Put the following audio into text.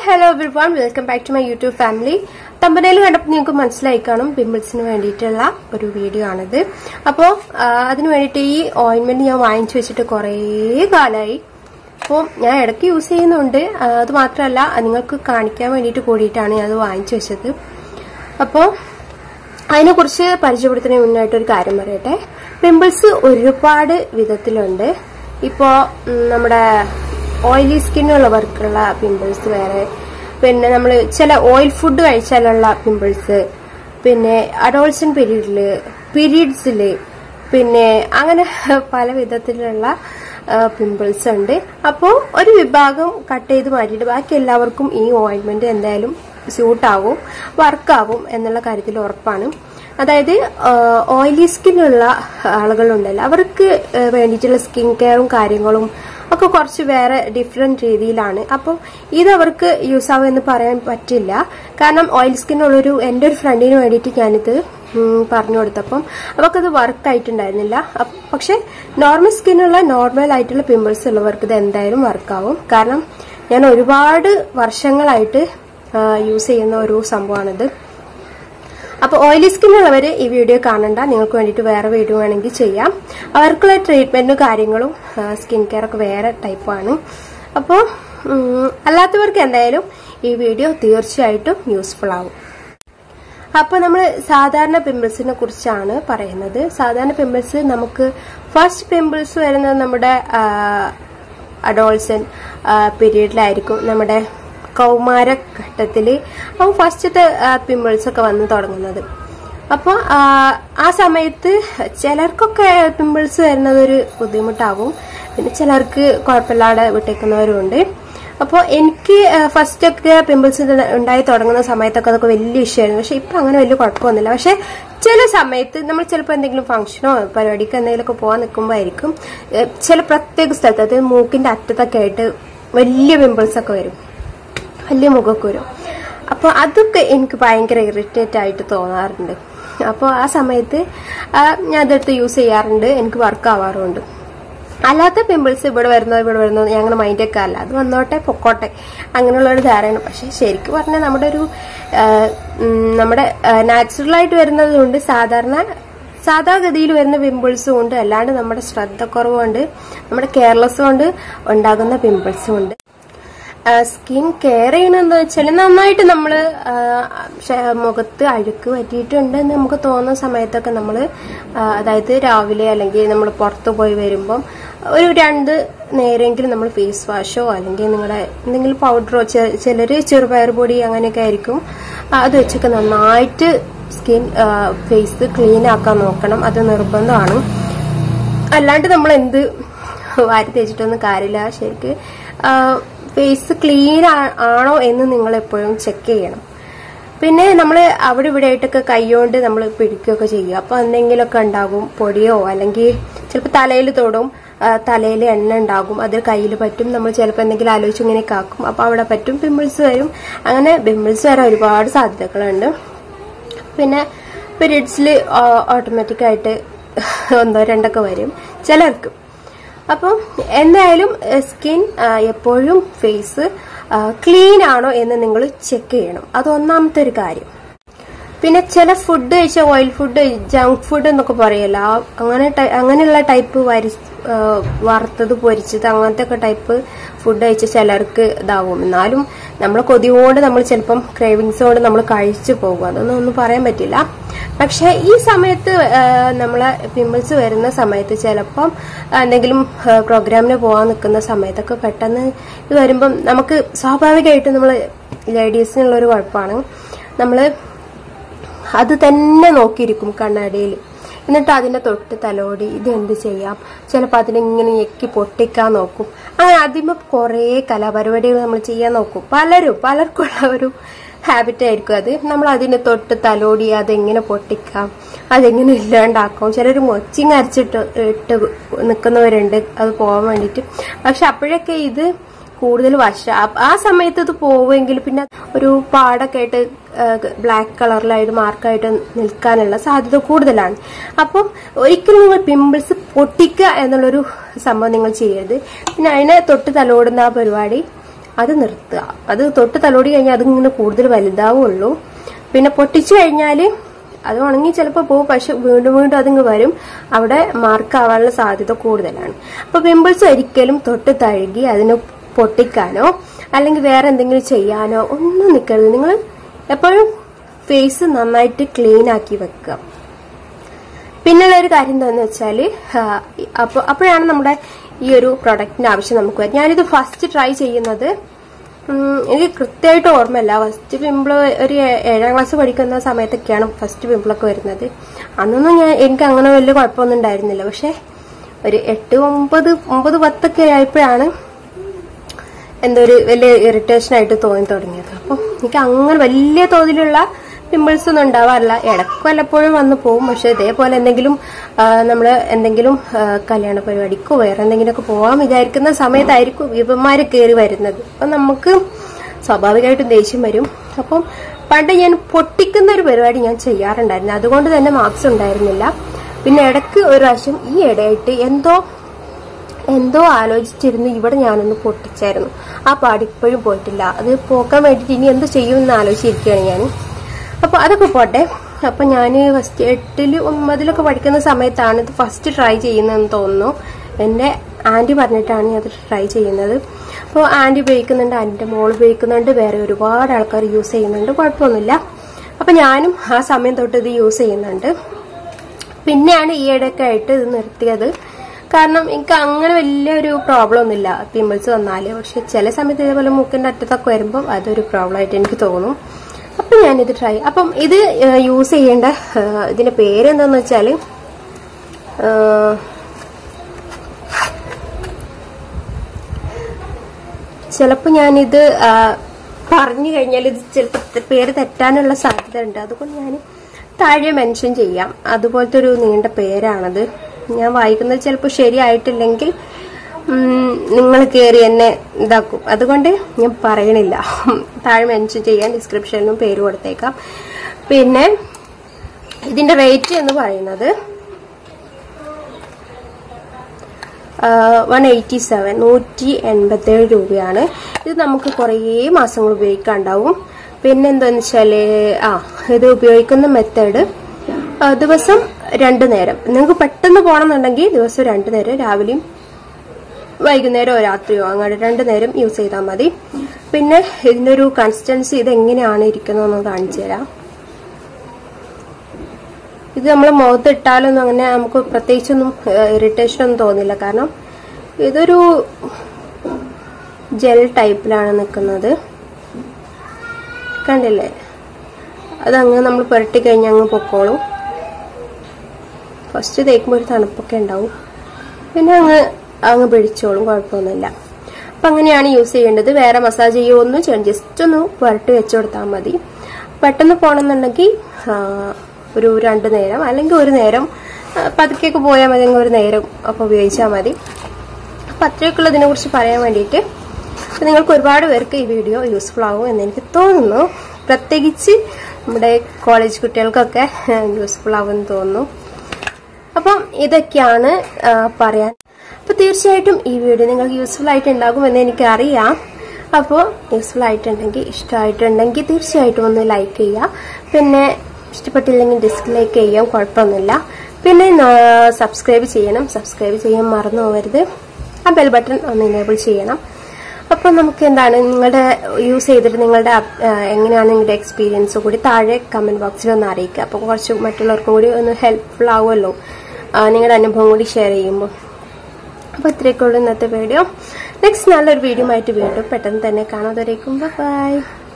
hello everyone welcome back to my YouTube family തമ്പനയിൽ കണ്ടപ്പോൾ നിങ്ങൾക്ക് മനസ്സിലായി കാണും പിമ്പിൾസിന് വേണ്ടിയിട്ടുള്ള ഒരു വീഡിയോ ആണിത് അപ്പോൾ അതിന് വേണ്ടിയിട്ട് ഈ ഓയിൻമെന്റ് ഞാൻ വാങ്ങിച്ചു വെച്ചിട്ട് കുറേ കാലമായി അപ്പോൾ ഞാൻ ഇടയ്ക്ക് യൂസ് ചെയ്യുന്നുണ്ട് ആ, അത് മാത്രമല്ല നിങ്ങൾക്ക് കാണിക്കാൻ വേണ്ടിയിട്ട് കൂടിയിട്ടാണ് ഞാൻ അത് വാങ്ങിച്ചു വെച്ചത് അപ്പോൾ അതിനെക്കുറിച്ച് പരിചയപ്പെടുത്തുന്നതിന് മുന്നായിട്ട് ഒരു കാര്യം പറയട്ടെ പിമ്പിൾസ് ഒരുപാട് വിധത്തിലുണ്ട് ഇപ്പോൾ നമ്മുടെ ഓയിലി സ്കിന്നുള്ളവർക്കുള്ള പിമ്പിൾസ് വേറെ പിന്നെ നമ്മൾ ചില ഓയിൽ ഫുഡ് കഴിച്ചാലുള്ള പിമ്പിൾസ് പിന്നെ അഡോൾസൻ പീരീഡില് പീരീഡ്സില് പിന്നെ അങ്ങനെ പല വിധത്തിലുള്ള പിമ്പിൾസ് ഉണ്ട് അപ്പോൾ ഒരു വിഭാഗം കട്ട് ചെയ്ത് മാറ്റിയിട്ട് ബാക്കി എല്ലാവർക്കും ഈ ഓയിൻമെന്റ് എന്തായാലും സ്യൂട്ടാവും വർക്കാവും എന്നുള്ള കാര്യത്തിൽ ഉറപ്പാണ് അതായത് ഓയിലി സ്കിന്നുള്ള ആളുകളുണ്ടല്ലോ അവർക്ക് ആ, വേണ്ടിയിട്ടുള്ള സ്കിൻ കെയറും കാര്യങ്ങളും ഒക്കെ കുറച്ച് വേറെ ഡിഫറെന്റ് രീതിയിലാണ് അപ്പം ഇത് അവർക്ക് യൂസ് ആവും എന്ന് പറയാൻ പറ്റില്ല കാരണം ഓയിൽ സ്കിന്നുള്ളൊരു എൻ്റെ ഒരു ഫ്രണ്ടിന് വേണ്ടിയിട്ട് ഞാനിത് ഉം, പറഞ്ഞു കൊടുത്തപ്പം അവർക്കത് വർക്ക് ആയിട്ടുണ്ടായിരുന്നില്ല അപ്പ- പക്ഷെ നോർമൽ സ്കിന്നുള്ള നോർമൽ ആയിട്ടുള്ള പിമ്പിൾസ് ഉള്ളവർക്ക് ഇത് എന്തായാലും വർക്കാവും കാരണം ഞാൻ ഒരുപാട് വർഷങ്ങളായിട്ട് യൂസ് ചെയ്യുന്ന ഒരു സംഭവമാണിത് അപ്പോൾ ഓയിലി സ്കിൻ ഉള്ളവർ ഈ വീഡിയോ കാണണ്ട നിങ്ങൾക്ക് വേണ്ടിയിട്ട് വേറെ വീഡിയോ വേണമെങ്കിൽ ചെയ്യാം അവർക്കുള്ള ട്രീറ്റ്മെന്റും കാര്യങ്ങളും സ്കിൻ കെയർ ഒക്കെ വേറെ ടൈപ്പാണ് അപ്പോൾ അല്ലാത്തവർക്ക് എന്തായാലും ഈ വീഡിയോ തീർച്ചയായിട്ടും യൂസ്ഫുൾ ആവും അപ്പോൾ നമ്മൾ സാധാരണ പിമ്പിൾസിനെ കുറിച്ചാണ് പറയുന്നത് സാധാരണ പിമ്പിൾസ് നമുക്ക് ഫസ്റ്റ് പിമ്പിൾസ് വരുന്നത് നമ്മുടെ അഡോൾസൻ പീരീഡിലായിരിക്കും നമ്മുടെ കൗമാര ഘട്ടത്തിൽ അപ്പോൾ ഫസ്റ്റത്തെ പിമ്പിൾസ് ഒക്കെ വന്ന് തുടങ്ങുന്നത് അപ്പോൾ ആ സമയത്ത് ചിലർക്കൊക്കെ പിമ്പിൾസ് വരുന്നത് ഒരു ബുദ്ധിമുട്ടാവും പിന്നെ ചിലർക്ക് കുഴപ്പമില്ലാതെ വിട്ടേക്കുന്നവരുണ്ട് അപ്പോൾ എനിക്ക് ഫസ്റ്റ് ഒക്കെ പിമ്പിൾസ് ഉണ്ടായി തുടങ്ങുന്ന സമയത്തൊക്കെ അതൊക്കെ വലിയ ഇഷ്യൂ ആയിരുന്നു പക്ഷെ ഇപ്പൊ അങ്ങനെ വലിയ കുഴപ്പമൊന്നുമില്ല പക്ഷെ ചില സമയത്ത് നമ്മൾ ചിലപ്പോൾ എന്തെങ്കിലും ഫംഗ്ഷനോ പരിപാടിക്കോ എന്തെങ്കിലുമൊക്കെ പോകാൻ നിൽക്കുമ്പോൾ ആയിരിക്കും ഏഹ് ചില പ്രത്യേക സ്ഥലത്ത് അതായത് മൂക്കിന്റെ അറ്റത്തൊക്കെ ആയിട്ട് വലിയ പിമ്പിൾസ് ഒക്കെ വരും വലിയ മുഖമൊക്കെ വരും അപ്പോൾ അതൊക്കെ എനിക്ക് ഭയങ്കര ഇറിറ്റേറ്റ് ആയിട്ട് തോന്നാറുണ്ട് അപ്പോൾ ആ സമയത്ത് ആ, ഞാൻ അതെടുത്ത് യൂസ് ചെയ്യാറുണ്ട് എനിക്ക് വർക്ക് ആവാറുമുണ്ട് അല്ലാത്ത പിമ്പിൾസ് ഇവിടെ വരുന്നോ ഇവിടെ വരുന്നോ ഞങ്ങൾ മൈൻഡൊക്കെ അല്ല അത് വന്നോട്ടെ പൊക്കോട്ടെ അങ്ങനെയുള്ള ഒരു ധാരണ പക്ഷെ ശരിക്കും പറഞ്ഞാൽ നമ്മുടെ ഒരു ആ, ഉം, നമ്മുടെ നാച്ചുറൽ ആയിട്ട് വരുന്നത് കൊണ്ട് സാധാരണ സാധാഗതിയിൽ വരുന്ന പിമ്പിൾസും ഉണ്ട് അല്ലാണ്ട് നമ്മുടെ ശ്രദ്ധക്കുറവുകൊണ്ട് നമ്മുടെ കെയർലെസ് കൊണ്ട് ഉണ്ടാകുന്ന പിമ്പിൾസും ഉണ്ട് സ്കിൻ കെയർ ചെയ്യണമെന്ന് വെച്ചാൽ നന്നായിട്ട് നമ്മൾ മുഖത്ത് അഴുക്ക് പറ്റിയിട്ടുണ്ട് എന്ന് നമുക്ക് തോന്നുന്ന സമയത്തൊക്കെ നമ്മൾ അതായത് രാവിലെ അല്ലെങ്കിൽ നമ്മൾ പുറത്ത് പോയി വരുമ്പം ഒരു രണ്ട് നേരെങ്കിലും നമ്മൾ ഫേസ് വാഷോ അല്ലെങ്കിൽ നിങ്ങളുടെ എന്തെങ്കിലും പൗഡറോ ചിലർ ചെറുപയർ പൊടി അങ്ങനെയൊക്കെ ആയിരിക്കും ആ, അത് വെച്ചൊക്കെ നന്നായിട്ട് സ്കിൻ ഫേസ് ക്ലീൻ ആക്കാൻ നോക്കണം അത് നിർബന്ധമാണ് അല്ലാണ്ട് നമ്മൾ എന്ത് വാരി തേച്ചിട്ടൊന്നും കാര്യമില്ല ശരിക്ക് ഫേസ് ക്ലീൻ ആണോ എന്ന് നിങ്ങൾ എപ്പോഴും ചെക്ക് ചെയ്യണം പിന്നെ നമ്മൾ അവിടെ ഇവിടെ ആയിട്ടൊക്കെ കൈകൊണ്ട് നമ്മൾ പിടിക്കുകയൊക്കെ ചെയ്യുക അപ്പൊ എന്തെങ്കിലുമൊക്കെ ഉണ്ടാകും പൊടിയോ അല്ലെങ്കിൽ ചിലപ്പോൾ തലയിൽ തൊടും തലയിൽ എണ്ണ ഉണ്ടാകും അത് കയ്യിൽ പറ്റും നമ്മൾ ചിലപ്പോൾ എന്തെങ്കിലും ആലോചിച്ച് ഇങ്ങനെ കാക്കും അപ്പൊ അവിടെ പറ്റും പിമ്പിൾസ് വരും അങ്ങനെ പിമ്പിൾസ് വരാൻ ഒരുപാട് സാധ്യതകളുണ്ട് പിന്നെ പീരീഡ്സിൽ ഓട്ടോമാറ്റിക് ആയിട്ട് ഒന്നോ രണ്ടൊക്കെ വരും ചിലർക്ക് അപ്പം എന്തായാലും സ്കിൻ എപ്പോഴും ഫേസ് ക്ലീൻ ആണോ എന്ന് നിങ്ങൾ ചെക്ക് ചെയ്യണം അത് ഒന്നാമത്തെ ഒരു കാര്യം പിന്നെ ചില ഫുഡ് കഴിച്ച ഓയിൽ ഫുഡ് ജങ്ക് ഫുഡ് എന്നൊക്കെ പറയല്ല ആ അങ്ങനെ ടൈ- അങ്ങനെയുള്ള ടൈപ്പ് വരി ആ, വറുത്തത് പൊരിച്ചത് അങ്ങനത്തെ ഒക്കെ ടൈപ്പ് ഫുഡ് കഴിച്ച ചിലർക്ക് ഇതാവും എന്നാലും നമ്മൾ കൊതിയോട് നമ്മൾ ചിലപ്പം ക്രേവിങ്സ് കൊണ്ട് നമ്മൾ കഴിച്ചു പോകും അതൊന്നും ഒന്നും പറയാൻ പറ്റില്ല പക്ഷെ ഈ സമയത്ത് ആ, നമ്മളെ പിമ്പിൾസ് വരുന്ന സമയത്ത് ചിലപ്പം എന്തെങ്കിലും ആ, പ്രോഗ്രാമിന് പോകാൻ നിൽക്കുന്ന സമയത്തൊക്കെ പെട്ടെന്ന് ഇത് വരുമ്പം നമുക്ക് സ്വാഭാവികമായിട്ടും നമ്മൾ ലേഡീസിനുള്ള ഒരു കുഴപ്പമാണ് നമ്മള് അത് തന്നെ നോക്കിയിരിക്കും കണ്ണാടിയിൽ എന്നിട്ട് അതിനെ തൊട്ട് തലോടി ഇത് എന്ത് ചെയ്യാം ചിലപ്പോൾ അതിനിങ്ങനെ ഞെക്കി പൊട്ടിക്കാൻ നോക്കും അങ്ങനെ അതിമ കുറേ കലാപരിപാടികൾ നമ്മൾ ചെയ്യാൻ നോക്കും പലരും പലർക്കുള്ള ഒരു ഹാബിറ്റ് ആയിരിക്കും അത് നമ്മൾ അതിനെ തൊട്ട് തലോടി അതെങ്ങനെ പൊട്ടിക്കാം അതെങ്ങനെ ഇല്ലാണ്ടാക്കാം ചിലർ മൊച്ചിങ് അരച്ചിട്ട് ഇട്ട് നിൽക്കുന്നവരുണ്ട് അത് പോകാൻ വേണ്ടിയിട്ട് പക്ഷെ അപ്പോഴൊക്കെ ഇത് കൂടുതൽ വശ ആ- ആ സമയത്ത് ഇത് പോവുമെങ്കിൽ പിന്നെ ഒരു പാടൊക്കെ ആയിട്ട് ബ്ലാക്ക് കളറിലായിട്ട് മാർക്കായിട്ട് നിൽക്കാനുള്ള സാധ്യത കൂടുതലാണ് അപ്പം ഒരിക്കലും നിങ്ങൾ പിമ്പിൾസ് പൊട്ടിക്കുക എന്നുള്ളൊരു സംഭവം നിങ്ങൾ ചെയ്യരുത് പിന്നെ അതിനെ തൊട്ട് തലോടുന്ന ആ പരിപാടി അത് നിർത്തുക അത് തൊട്ട് തലോടി കഴിഞ്ഞാൽ അതിങ്ങനെ കൂടുതൽ വലുതാവുള്ളൂ പിന്നെ പൊട്ടിച്ചു കഴിഞ്ഞാൽ അത് ഉണങ്ങി ചിലപ്പോൾ പോകും പക്ഷെ വീണ്ടും വീണ്ടും അതിങ്ങ് വരും അവിടെ മാർക്ക് ആവാനുള്ള സാധ്യത കൂടുതലാണ് അപ്പൊ പിമ്പിൾസ് ഒരിക്കലും തൊട്ട് തഴുകി അതിന് പൊട്ടിക്കാനോ അല്ലെങ്കിൽ വേറെ എന്തെങ്കിലും ചെയ്യാനോ ഒന്നും നിൽക്കരുത് നിങ്ങൾ എപ്പോഴും ഫേസ് നന്നായിട്ട് ക്ലീൻ ആക്കി വെക്കുക പിന്നെയുള്ള ഒരു കാര്യം എന്താണെന്ന് വെച്ചാൽ അപ്പോൾ അപ്പോഴാണ് നമ്മുടെ ഈ ഒരു പ്രൊഡക്റ്റിന്റെ ആവശ്യം നമുക്ക് വരും ഞാനിത് ഫസ്റ്റ് ട്രൈ ചെയ്യുന്നത് ഉം, എനിക്ക് കൃത്യമായിട്ട് ഓർമ്മയില്ല ഫസ്റ്റ് പിമ്പിൾ ഒരു ഏ- ഏഴാം ക്ലാസ് പഠിക്കുന്ന സമയത്തൊക്കെയാണ് ഫസ്റ്റ് പിമ്പിളൊക്കെ വരുന്നത് അന്നൊന്നും ഞാൻ എനിക്ക് അങ്ങനെ വലിയ കുഴപ്പമൊന്നും ഉണ്ടായിരുന്നില്ല പക്ഷെ ഒരു എട്ട് ഒമ്പത് ഒമ്പത് പത്തൊക്കെ ആയപ്പോഴാണ് എന്തോ ഒരു വലിയ ഇറിറ്റേഷൻ ആയിട്ട് തോന്നി തുടങ്ങിയത് അപ്പം എനിക്ക് അങ്ങനെ വലിയ തോതിലുള്ള പിമ്പിൾസ് ഒന്നും ഉണ്ടാവാറില്ല ഇടയ്ക്ക് വല്ലപ്പോഴും വന്ന് പോകും പക്ഷെ ഇതേപോലെ എന്തെങ്കിലും നമ്മൾ എന്തെങ്കിലും ആ, കല്യാണ പരിപാടിക്കോ വേറെ എന്തെങ്കിലുമൊക്കെ പോകാൻ വിചാരിക്കുന്ന സമയത്തായിരിക്കും ഇവന്മാര് കയറി വരുന്നത് അപ്പം നമുക്ക് സ്വാഭാവികമായിട്ടും ദേഷ്യം വരും അപ്പം പണ്ട് ഞാൻ പൊട്ടിക്കുന്ന ഒരു പരിപാടി ഞാൻ ചെയ്യാറുണ്ടായിരുന്നു അതുകൊണ്ട് തന്നെ മാർക്സ് ഉണ്ടായിരുന്നില്ല പിന്നെ ഇടയ്ക്ക് ഒരു പ്രാവശ്യം ഈ ഇടയായിട്ട് എന്തോ എന്തോ ആലോചിച്ചിരുന്നു ഇവിടെ ഞാനൊന്ന് പൊട്ടിച്ചായിരുന്നു ആ പാടി ഇപ്പോഴും പോയിട്ടില്ല അത് പോക്കാൻ വേണ്ടിയിട്ട് ഇനി എന്ത് ചെയ്യുമെന്ന് ആലോചിച്ചിരിക്കുകയാണ് ഞാൻ അപ്പൊ അതൊക്കെ പോട്ടെ അപ്പൊ ഞാൻ ഫസ്റ്റ് എട്ടില് ഒമ്പതിലൊക്കെ പഠിക്കുന്ന സമയത്താണ് ഇത് ഫസ്റ്റ് ട്രൈ ചെയ്യുന്നതെന്ന് തോന്നുന്നു എന്റെ ആന്റി പറഞ്ഞിട്ടാണ് ഞാൻ അത് ട്രൈ ചെയ്യുന്നത് അപ്പോൾ ആന്റി ഉപയോഗിക്കുന്നുണ്ട് ആന്റിന്റെ മോൾ ഉപയോഗിക്കുന്നുണ്ട് വേറെ ഒരുപാട് ആൾക്കാർ യൂസ് ചെയ്യുന്നുണ്ട് കുഴപ്പമൊന്നുമില്ല അപ്പൊ ഞാനും ആ സമയം തൊട്ട് ഇത് യൂസ് ചെയ്യുന്നുണ്ട് പിന്നെയാണ് ഈ ഇടയ്ക്ക് ആയിട്ട് ഇത് നിർത്തിയത് കാരണം എനിക്ക് അങ്ങനെ വലിയൊരു പ്രോബ്ലം ഒന്നുമില്ല പിമ്പിൾസ് വന്നാല് പക്ഷെ ചില സമയത്ത് ഇതേപോലെ മൂക്കിന്റെ അറ്റത്തൊക്കെ വരുമ്പോൾ അതൊരു പ്രോബ്ലം ആയിട്ട് എനിക്ക് തോന്നും അപ്പം ഞാനിത് ട്രൈ അപ്പം ഇത് യൂസ് ചെയ്യേണ്ട ഏഹ്, ഇതിന്റെ പേരെന്താന്ന് വെച്ചാല് ഏഹ്, ചിലപ്പോൾ ഞാനിത് ആ, പറഞ്ഞു കഴിഞ്ഞാൽ ഇത് ചിലപ്പോൾ പേര് തെറ്റാനുള്ള സാധ്യത ഉണ്ട് അതുകൊണ്ട് ഞാൻ താഴെ മെൻഷൻ ചെയ്യാം അതുപോലത്തെ ഒരു നീണ്ട പേരാണത് ഞാൻ വായിക്കുന്നത് ചിലപ്പോൾ ശരിയായിട്ടില്ലെങ്കിൽ നിങ്ങൾ കയറി എന്നെ ഇതാക്കും അതുകൊണ്ട് ഞാൻ പറയണില്ല താഴെ മെൻഷൻ ചെയ്യാൻ ഡിസ്ക്രിപ്ഷനിലും പേര് കൊടുത്തേക്കാം പിന്നെ ഇതിന്റെ റേറ്റ് എന്ന് പറയുന്നത് വൺ എയ്റ്റി സെവൻ നൂറ്റി എൺപത്തേഴ് രൂപയാണ് ഇത് നമുക്ക് കുറേ മാസങ്ങൾ ഉപയോഗിക്കാണ്ടാവും പിന്നെ എന്താന്ന് വെച്ചാല് ആ ഇത് ഉപയോഗിക്കുന്ന മെത്തേഡ് ദിവസം രണ്ടു നേരം നിങ്ങൾക്ക് പെട്ടെന്ന് പോകണമെന്നുണ്ടെങ്കിൽ ദിവസം രണ്ടു നേരം രാവിലെയും വൈകുന്നേരമോ രാത്രിയോ അങ്ങനെ രണ്ടു നേരം യൂസ് ചെയ്താൽ മതി പിന്നെ ഇതിന്റെ ഒരു കൺസിസ്റ്റൻസി ഇത് എങ്ങനെയാണ് ഇരിക്കുന്നതെന്ന് കാണിച്ചു തരാം ഇത് നമ്മൾ മുഖത്ത് ഇട്ടാലൊന്നും അങ്ങനെ നമുക്ക് പ്രത്യേകിച്ചൊന്നും ഇറിറ്റേഷൻ ഒന്നും തോന്നില്ല കാരണം ഇതൊരു ജെൽ ടൈപ്പിലാണ് നിൽക്കുന്നത് കണ്ടില്ലേ അതങ്ങ് നമ്മൾ പുരട്ടി കഴിഞ്ഞ് അങ്ങ് പൊക്കോളും ഫസ്റ്റ് തേക്കുമ്പോൾ ഒരു തണുപ്പൊക്കെ ഉണ്ടാവും പിന്നെ അങ്ങ് അങ്ങ് പിടിച്ചോളും കുഴപ്പമൊന്നുമില്ല അപ്പം അങ്ങനെയാണ് യൂസ് ചെയ്യേണ്ടത് വേറെ മസാജ് ചെയ്യുമോ ഒന്നും ചെയ്യണം ജസ്റ്റ് ഒന്ന് പുരട്ടി വെച്ച് കൊടുത്താൽ മതി പെട്ടെന്ന് പോകണമെന്നുണ്ടെങ്കിൽ ആ, ഒരു രണ്ട് നേരം അല്ലെങ്കിൽ ഒരു നേരം ആ, പതുക്കെയൊക്കെ പോയാൽ മതി അല്ലെങ്കിൽ ഒരു നേരം അപ്പോൾ ഉപയോഗിച്ചാൽ മതി അപ്പം അത്രയൊക്കെയുള്ള ഇതിനെ കുറിച്ച് പറയാൻ വേണ്ടിയിട്ട് അപ്പം നിങ്ങൾക്ക് ഒരുപാട് പേർക്ക് ഈ വീഡിയോ യൂസ്ഫുൾ ആകും എന്ന് എനിക്ക് തോന്നുന്നു പ്രത്യേകിച്ച് നമ്മുടെ കോളേജ് കുട്ടികൾക്കൊക്കെ യൂസ്ഫുൾ ആകുമെന്ന് തോന്നുന്നു അപ്പം ഇതൊക്കെയാണ് ആ, പറയാൻ അപ്പൊ തീർച്ചയായിട്ടും ഈ വീഡിയോ നിങ്ങൾക്ക് യൂസ്ഫുൾ ആയിട്ടുണ്ടാകും എന്ന് എനിക്കറിയാം അപ്പോൾ യൂസ്ഫുൾ ആയിട്ടുണ്ടെങ്കിൽ ഇഷ്ടമായിട്ടുണ്ടെങ്കിൽ തീർച്ചയായിട്ടും ഒന്ന് ലൈക്ക് ചെയ്യുക പിന്നെ ഇഷ്ടപ്പെട്ടില്ലെങ്കിൽ ഡിസ്ലൈക്ക് ചെയ്യാം കുഴപ്പമൊന്നുമില്ല പിന്നെ സബ്സ്ക്രൈബ് ചെയ്യണം സബ്സ്ക്രൈബ് ചെയ്യാൻ മറന്നു പോകരുത് ആ ബെൽ ബട്ടൺ ഒന്ന് എനേബിൾ ചെയ്യണം അപ്പം നമുക്ക് എന്താണ് നിങ്ങളുടെ യൂസ് ചെയ്തിട്ട് നിങ്ങളുടെ അപ്- ആ, എങ്ങനെയാണ് നിങ്ങളുടെ എക്സ്പീരിയൻസ് കൂടി താഴെ കമന്റ് ബോക്സിൽ ഒന്ന് അറിയിക്കുക അപ്പം കുറച്ച് മറ്റുള്ളവർക്കും കൂടി ഒന്ന് ഹെൽപ്ഫുൾ ആവുമല്ലോ ആ, നിങ്ങളുടെ അനുഭവം കൂടി ഷെയർ ചെയ്യുമ്പോൾ അപ്പോൾ ഇത്രയൊക്കെ ഉള്ളൂ ഇന്നത്തെ വീഡിയോ നെക്സ്റ്റ് നല്ലൊരു വീഡിയോ ആയിട്ട് വീണ്ടും പെട്ടെന്ന് തന്നെ കാണാതെ ബൈ